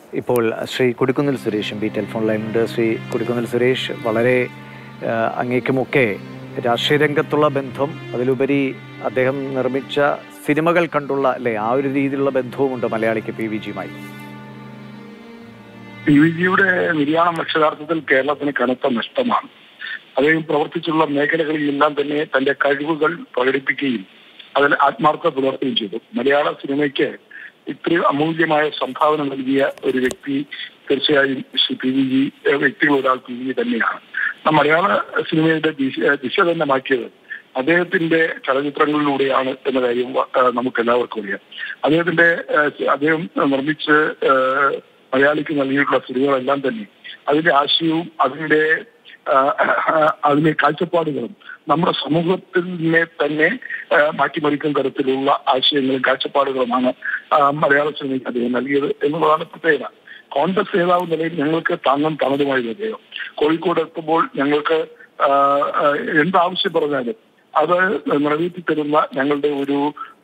ഇപ്പോൾ Shri Kodikunnil Suresh M P telephone ലൈനുണ്ട് ശ്രീ കൊടിക്കുന്നിൽ സുരേഷ് വളരെ ആ, അങ്ങേക്കുമൊക്കെ രാഷ്ട്രീയ രംഗത്തുള്ള ബന്ധം അതിലുപരി അദ്ദേഹം നിർമ്മിച്ച സിനിമകൾ കണ്ടുള്ള അല്ലേ ആ ഒരു രീതിയിലുള്ള ബന്ധവുമുണ്ട് മലയാളിക്ക് പി വി ജിയുമായി പി വി ജിയുടെ നിര്യാണം അക്ഷരാർത്ഥത്തിൽ കേരളത്തിന് കനത്ത നഷ്ടമാണ് അദ്ദേഹം പ്രവർത്തിച്ചുള്ള മേഖലകളിലെല്ലാം തന്നെ തന്റെ കഴിവുകൾ പ്രകടിപ്പിക്കുകയും അതിൽ ആത്മാർത്ഥത പുലർത്തുകയും ചെയ്തു മലയാള സിനിമയ്ക്ക് ഇത്രയും അമൂല്യമായ സംഭാവന നൽകിയ ഒരു വ്യക്തി തീർച്ചയായും ശ്രീ പി വി ജി ഏഹ് വ്യക്തികൾ ഒരാൾ പി വി ജി തന്നെയാണ് ആ മലയാള സിനിമയുടെ ദിശ ദിശ തന്നെ മാറ്റിയത് അദ്ദേഹത്തിന്റെ ചലച്ചിത്രങ്ങളിലൂടെയാണ് എന്ന കാര്യം ഏഹ് നമുക്ക് എല്ലാവർക്കും അറിയാം അദ്ദേഹത്തിന്റെ ഏഹ് അദ്ദേഹം നിർമ്മിച്ച് ഏഹ് മലയാളിക്ക് നൽകിയിട്ടുള്ള സിനിമകളെല്ലാം തന്നെ അതിന്റെ ആശയവും അതിന്റെ ആഹ് അതിലെ കാഴ്ചപ്പാടുകളും നമ്മുടെ സമൂഹത്തിനെ തന്നെ ആഹ് മാറ്റിമറിക്കുന്ന തരത്തിലുള്ള ആശയങ്ങളും കാഴ്ചപ്പാടുകളുമാണ് ആഹ് മലയാള സിനിമയ്ക്ക് അദ്ദേഹം നൽകിയത് എന്നുള്ളതാണ് പ്രത്യേകത കോൺഗ്രസ് നേതാവ് നിലയിൽ ഞങ്ങൾക്ക് താങ്ങും തണലുമായി അദ്ദേഹം കോഴിക്കോട് എത്തുമ്പോൾ ഞങ്ങൾക്ക് ആഹ് ആഹ് എന്താവശ്യം പറഞ്ഞാലും അത് നിറവേറ്റി തരുന്ന ഞങ്ങളുടെ ഒരു